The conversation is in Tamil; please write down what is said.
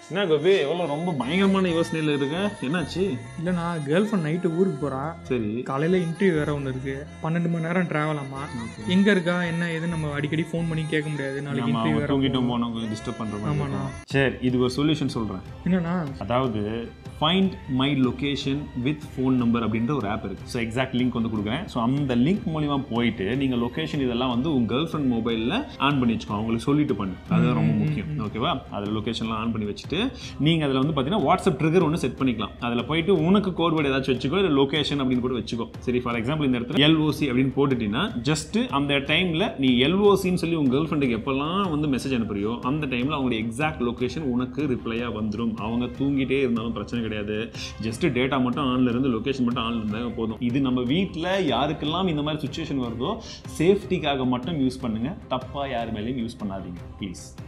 என்ன கோபி எவ்வளோ ரொம்ப பயங்கரமான யோசனையில் இருக்க என்னாச்சு இல்லைண்ணா கேர்ள் ஃப்ரெண்ட் நைட்டு ஊருக்கு போகிறா சரி காலையில் இன்டர்வியூ வேறு ஒன்று இருக்குது பன்னெண்டு மணி நேரம் ட்ராவல் ஆமா எங்கே இருக்கா என்ன ஏது நம்ம அடிக்கடி ஃபோன் பண்ணி கேட்க முடியாது நாளைக்கு ஆமா இன்டர்வியூ அவன் வேறு தூங்கிட்டு போனவங்க டிஸ்டர்ப் பண்ணுற மாதிரி ஆமாண்ணா. இருக்கும். சரி இது ஒரு சொல்யூஷன் சொல்கிறேன் என்னண்ணா அதாவது find my location with phone number அப்படின்ற ஒரு ஆப் இருக்குது ஸோ எக்ஸாக்ட் லிங்க் வந்து கொடுக்குறேன் ஸோ அந்த லிங்க் மூலிமா போயிட்டு நீங்கள் லொகேஷன் இதெல்லாம் வந்து உங்கள் கேர்ள் ஃப்ரெண்ட் மொபைலில் ஆன் பண்ணி வச்சுக்கோ அவங்களுக்கு சொல்லிட்டு பண்ணு அதுதான் ரொம்ப முக்கியம் ஓகேவா அதில் லொகேஷன்லாம் ஆன் பண்ணி வச்சுட்டு நீங்கள் அதில் வந்து பார்த்தீங்கன்னா வாட்ஸ்அப் ட்ரிகர் ஒன்று செட் பண்ணிக்கலாம் அதில் போயிட்டு உனக்கு கோட் வேர்டு ஏதாச்சும் வச்சுக்கோ இல்லை லொகேஷன் அப்படின்னு கூட வச்சுக்கோ சரி ஃபார் எக்ஸாம்பிள் இந்த இடத்துல எல்ஓசி அப்படின்னு போட்டுட்டீங்கன்னா ஜஸ்ட் அந்த டைமில் நீ எல்ஓசின்னு சொல்லி உங்கள் கேர்ள் ஃப்ரெண்டுக்கு எப்போல்லாம் வந்து மெசேஜ் அனுப்புறியோ அந்த டைமில் அவங்களுடைய எக்ஸாக்ட் லொகேஷன் உனக்கு ரிப்ளையாக வந்துடும் அவங்க தூங்கிட்டே இருந்தாலும் பிரச்சனை கிடையாது ஜஸ்ட் டேட்டா மட்டும் ஆன்ல இருந்து லொகேஷன் மட்டும் ஆன்ல இருந்தால் போதும் இது நம்ம வீட்டில் யாருக்கெல்லாம் இந்த மாதிரி சுச்சுவேஷன் வருதோ சேஃப்டிக்காக மட்டும் யூஸ் பண்ணுங்க தப்பாக யார் மேலேயும் யூஸ் பண்ணாதீங்க ப்ளீஸ்